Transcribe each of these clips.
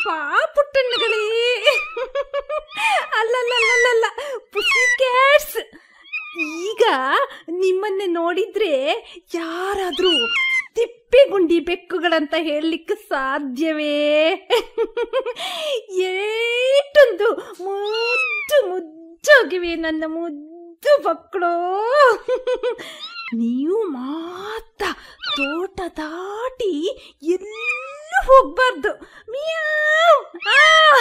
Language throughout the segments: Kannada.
ಪಾ ಪುಟ್ಟಣ್ಣಗಳೇ ಅಲ್ಲಲ್ಲಲ್ಲಲ್ಲ ಪುಸಿ ಕ್ಯಾಟ್ಸ್ ಈಗ ನಿಮ್ಮನ್ನೇ ನೋಡಿದ್ರೆ ಯಾರಾದ್ರೂ ತಿಪ್ಪೆಗುಂಡಿ ಬೆಕ್ಕುಗಳಂತ ಹೇಳಲಿಕ್ಕೆ ಸಾಧ್ಯವೇ ಏಟೊಂದು ಮುದ್ದು ಮುದ್ದೋಗಿವೆ ನನ್ನ ಮುದ್ದು ಮಕ್ಕಳು ನೀವು ಮಾತ್ರ ತೋಟ ದಾಟಿ ಎಲ್ಲೂ ಹೋಗ್ಬಾರ್ದು ಮಿಯಾವ್ ಆ!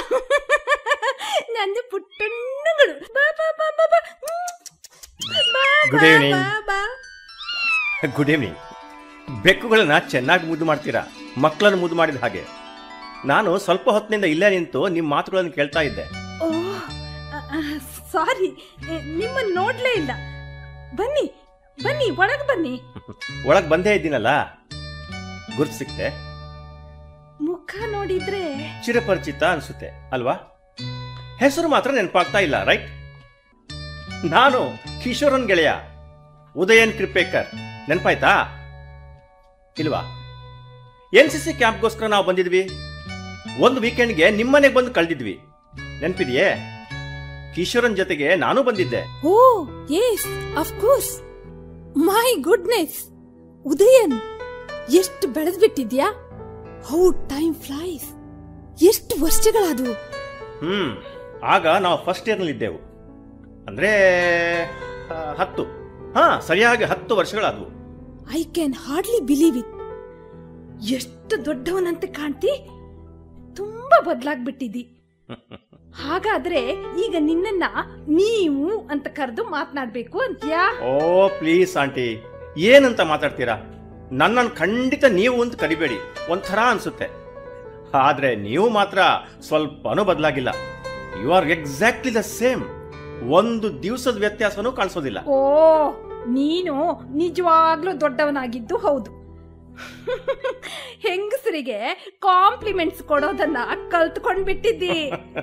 ನನ್ನ ಪುಟ್ಟಣ್ಣಗಳು ಬಾ ಬಾ ಬಾ ಬಾ ಬಾ ಬಾ Good ಬಾ, evening. ಬಾ, ಬಾ. ಗುಡ್ ಈವ್ನಿಂಗ್ ಬೆಕ್ಕುಗಳನ್ನ ಚೆನ್ನಾಗಿ ಮುದ್ದು ಮಾಡ್ತೀರಾ ಮಕ್ಕಳನ್ನು ಮುದ್ದು ಮಾಡಿದ ಹಾಗೆ ನಾನು ಸ್ವಲ್ಪ ಹೊತ್ತಿನಿಂದ ಇಲ್ಲೇ ನಿಂತು ನಿಮ್ಮ ಮಾತುಗಳನ್ನು ಕೇಳ್ತಾ ಇದ್ದೆ ಓ ಸಾರಿ ನಿಮ್ಮನ್ನ ನೋಡ್ಲೇ ಇಲ್ಲ ಬನ್ನಿ ಬನ್ನಿ ಒಳಗೆ ಬನ್ನಿ ಒಳಗೆ ಬಂದೇ ಇದ್ದೀನಲ್ಲ ಗುರ್ತು ಸಿಕ್ತೆ ಮುಖ ನೋಡಿದ್ರೆ ಚಿರಪರಿಚಿತ ಅನ್ಸುತ್ತೆ ಅಲ್ವಾ ಹೆಸರು ಮಾತ್ರ ನೆನಪಾಗ್ತಾ ಇಲ್ಲ ರೈಟ್ ನಾನು ಕಿಶೋರನ್ ಗೆಳೆಯ ಉದಯನ್ ಕೃಪೇಕರ್ ನೆನಪಾಯ್ತಾ ಇಲ್ವಾ ಎನ್ ಸಿ ಸಿ ಕ್ಯಾಂಪ್ಗೋಸ್ಕರ ನಾವು ಬಂದಿದ್ವಿ ಒಂದು ವೀಕೆಂಡ್ಗೆ ನಿಮ್ಮನೆಗೆ ಬಂದು ಕಳೆದಿದ್ವಿ ನೆನಪಿದೆಯೇ ಕಿಶೋರನ್ ಜೊತೆಗೆ ನಾನು ಬಂದಿದ್ದೆ oh yes of course my goodness Udayan ಎಷ್ಟು ಬೆಳೆದ್ಬಿಟ್ಟಿದ್ಯಾ ಹೌ ಟೈಮ್ ಫ್ಲೈಸ್ ಎಷ್ಟು ವರ್ಷಗಳಾದವು ಹ್ಮ್ ಆಗ ನಾವು ಫಸ್ಟ್ ಇಯರ್ನಲ್ಲಿದ್ದೆವು ಅಂದ್ರೆ ಆ, ಹತ್ತು ಹಾ ಸರಿಯಾಗಿ ಹತ್ತು ವರ್ಷಗಳಾದವು I can hardly believe it ಎಷ್ಟು ದೊಡ್ಡವನಂತೆ ಕಾಣ್ತಿ ತುಂಬಾ ಬದಲಾಗ್ಬಿಟ್ಟಿದ್ದಿ ಹಾಗಾದ್ರೆ ಈಗ ನಿನ್ನನ್ನ ನೀವು ಅಂತ ಕರೆದು ಮಾತನಾಡ್ಬೇಕು ಅಂತ್ಯಾ ಓ ಪ್ಲೀಸ್ ಆಂಟಿ ಏನಂತ ಮಾತಾಡ್ತೀರಾ ನನ್ನನ್ನು ಖಂಡಿತ ನೀವು ಅಂತ ಕರಿಬೇಡಿ ಒಂಥರ ಅನ್ಸುತ್ತೆ ಆದ್ರೆ ನೀವು ಮಾತ್ರ ಸ್ವಲ್ಪನೂ ಬದಲಾಗಿಲ್ಲ you are exactly the same ಒಂದು ದಿವಸದ ವ್ಯತ್ಯಾಸನೂ ಕಾಣಿಸೋದಿಲ್ಲ ಓ ನೀನು ನಿಜವಾಗ್ಲೂ ದೊಡ್ಡವನಾಗಿದ್ದು ಹೌದು ಹೆಂಗಸರಿಗೆ ಕಾಂಪ್ಲಿಮೆಂಟ್ಸ್ ಕೊಡೋದನ್ನ ಕಲ್ತ್ಕೊಂಡ್ಬಿಟ್ಟಿದ್ದಿ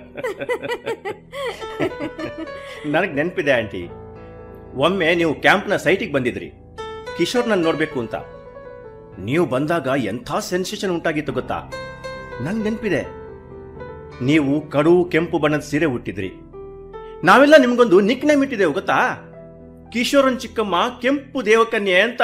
ನನಗೆ ನೆನಪಿದೆ ಆಂಟಿ ಒಮ್ಮೆ ನೀವು ಕ್ಯಾಂಪ್ನ ಸೈಟಿಗೆ ಬಂದಿದ್ರಿ ಕಿಶೋರ್ ನನ್ನ ನೋಡ್ಬೇಕು ಅಂತ ನೀವು ಬಂದಾಗ ಎಂಥ ಸೆನ್ಸೇಷನ್ ಉಂಟಾಗಿತ್ತು ಗೊತ್ತಾ ನನ್ಗೆ ನೆನಪಿದೆ ನೀವು ಕಡು ಕೆಂಪು ಬಣ್ಣದ ಸೀರೆ ಹುಟ್ಟಿದ್ರಿ ನಾವೆಲ್ಲ ನಿಮ್ಗೊಂದು ನಿಕ್ ನೇಮ್ ಇಟ್ಟಿದ್ದೇವೆ ಗೊತ್ತಾ ಕಿಶೋರನ್ ಚಿಕ್ಕಮ್ಮ ಕೆಂಪು ದೇವಕನ್ಯೆ ಅಂತ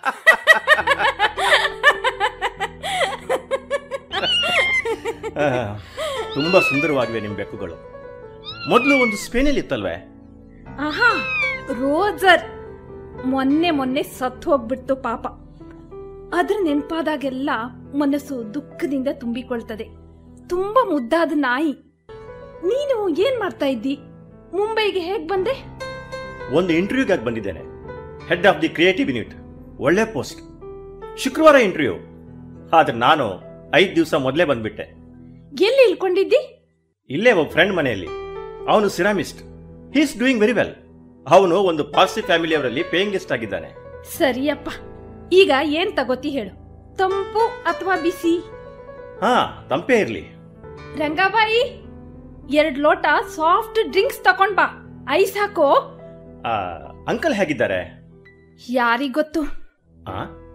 ಆ, ತುಂಬಾ ಸುಂದರವಾಗಿವೆ ನಿಮ್ ಬೆಕ್ಕುಗಳು ಮೊದಲು ಒಂದು ಸ್ಪೇನಲ್ಲಿ ಇತ್ತಲ್ವೇ ಆಹಾ ರೋಜರ್ ಮೊನ್ನೆ ಮೊನ್ನೆ ಸತ್ತು ಹೋಗ್ಬಿಡ್ತು ಪಾಪ ಅದ್ರ ನೆನಪಾದಾಗೆಲ್ಲ ಮನಸ್ಸು ದುಃಖದಿಂದ ತುಂಬಿಕೊಳ್ತದೆ ತುಂಬಾ ಮುದ್ದಾದ ನಾಯಿ ನೀನು ಏನ್ ಮಾಡ್ತಾ ಇದ್ದಿ ಮುಂಬೈಗೆ ಹೇಗ್ ಬಂದೆ ಒಂದು ಇಂಟರ್ವ್ಯೂಗಾಗಿ ಬಂದಿದ್ದೇನೆ head of the creative unit ಒಳ್ಳೆ ಪೋಸ್ಟ್ ಶುಕ್ರವಾರ ಇಂಟರ್ವ್ಯೂ ಆದ್ರೆ ನಾನು ಐದು ದಿವಸ ಮೊದಲೇ ಬಂದ್ಬಿಟ್ಟೆ ಎಲ್ಲಿ ಇಳ್ಕೊಂಡಿದ್ದಿ ಇಲ್ಲೇ ಒಬ್ಬ ಫ್ರೆಂಡ್ ಮನೆಯಲ್ಲಿ ಅವನು ceramist he's doing very well ಅವನು ಒಂದು ಪಾರ್ಸಿ ಫ್ಯಾಮಿಲಿಯವರಲ್ಲಿ ಪೇಯಿಂಗ್ ಗೆಸ್ಟ್ ಆಗಿದ್ದಾನೆ ಸರಿಯಪ್ಪ ಈಗ ಏನ್ ತಗೋತಿ ಹೇಳು ತಂಪು ಅಥವಾ ಬಿಸಿ ಹಾ ತಂಪೇ ಇರ್ಲಿ ರಂಗಾಬಾಯಿ ಎರಡ್ ಲೋಟ ಸಾಫ್ಟ್ ಡ್ರಿಂಕ್ಸ್ ತಕೊಂಡ್ ಬಾ ಐಸ್ ಹಾಕೋ ಆ, ಅಂಕಲ್ ಹೇಗಿದ್ದಾರೆ ಯಾರಿಗ್ ಗೊತ್ತು ಆ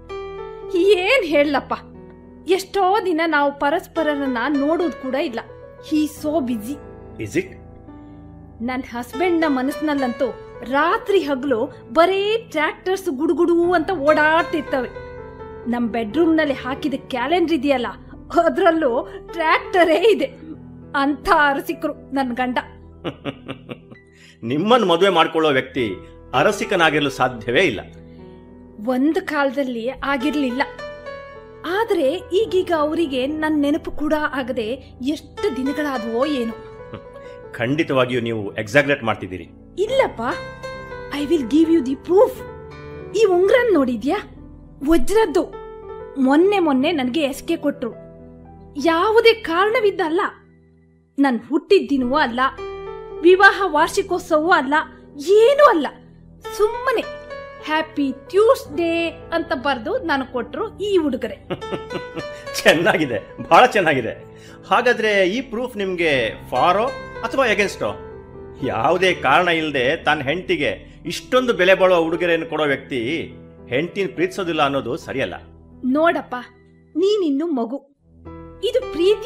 ಏನ್ ಹೇಳಪ್ಪ ಎಷ್ಟೋ ದಿನ ನಾವು ಪರಸ್ಪರರನ್ನ ನೋಡೋದು ಕೂಡ ಇಲ್ಲ he so busy is it ನನ್ನ ಹಸ್ಬೆಂಡ್ನ ಮನಸ್ಸಿನಲ್ಲಂತೂ ರಾತ್ರಿ ಹಗಲು ಬರೇ ಟ್ರ್ಯಾಕ್ಟರ್ಸ್ ಗುಡುಗುಡು ಅಂತ ಓಡಾಡ್ತಿರ್ತವೆ ನಮ್ ಬೆಡ್ರೂಮ್ನಲ್ಲಿ ಹಾಕಿದ ಕ್ಯಾಲೆಂಡರ್ ಇದೆಯಲ್ಲ ಅದ್ರಲ್ಲೂ ಟ್ರ್ಯಾಕ್ಟರೇ ಇದೆ ಅಂತ ಅರಸಿಕ್ರು ನನ್ ಗಂಡ ನಿಮ್ಮನ್ನು ಮದುವೆ ಮಾಡ್ಕೊಳ್ಳೋ ವ್ಯಕ್ತಿ ಅರಸಿಕನಾಗಿರಲು ಸಾಧ್ಯವೇ ಇಲ್ಲ ಒಂದು ಕಾಲದಲ್ಲಿ ಆಗಿರ್ಲಿಲ್ಲ ಆದ್ರೆ ಈಗೀಗ ಅವರಿಗೆ ನನ್ನ ನೆನಪು ಕೂಡ ಆಗದೆ ಎಷ್ಟು ದಿನಗಳಾದವೋ ಏನೋ ಖಂಡಿತವಾಗಿಯೂ ನೀವು ಎಕ್ಸಾಗ್ರೇಟ್ ಮಾಡ್ತಿದ್ದೀರಿ ಇಲ್ಲಪ್ಪ I will give you the proof ಈ ಉಂಗ್ರನ್ ನೋಡಿದ್ಯಾ ವಜ್ರದ್ದು ಮೊನ್ನೆ ಮೊನ್ನೆ ನನಗೆ ಎಸ್ಕೆ ಕೊಟ್ರು ಯಾವುದೇ ಕಾರಣವಿದ್ದಲ್ಲ ನನ್ ಹುಟ್ಟಿದ ದಿನವೂ ಅಲ್ಲ ವಿವಾಹ ವಾರ್ಷಿಕೋತ್ಸವವೂ ಅಲ್ಲ ಏನೂ ಅಲ್ಲ ಸುಮ್ಮನೆ ಹ್ಯಾಪಿ ಟ್ಯೂಸ್ಡೇ ಅಂತ ಬರೆದು ನಾನು ಕೊಟ್ರು ಈ ಹುಡುಗರೆ ಚೆನ್ನಾಗಿದೆ ಬಹಳ ಚೆನ್ನಾಗಿದೆ ಹಾಗಾದ್ರೆ ಈ ಪ್ರೂಫ್ ನಿಮ್ಗೆ ಫಾರೋ ಅಥವಾ ಎಗೇನ್ಸ್ಟೋ ಯಾವುದೇ ಕಾರಣ ಇಲ್ಲದೆ ತನ್ನ ಹೆಂಡತಿಗೆ ಇಷ್ಟೊಂದು ಬೆಲೆ ಬಾಳುವ ಉಡುಗೊರೆಯನ್ನು ಕೊಡೋ ವ್ಯಕ್ತಿ ಹೆಂಡತಿನ ಪ್ರೀತಿಸೋದಿಲ್ಲ ಅನ್ನೋದು ಸರಿಯಲ್ಲ ನೋಡಪ್ಪ ನೀನಿನ್ನು ಮಗು ಇದು ಪ್ರೀತಿ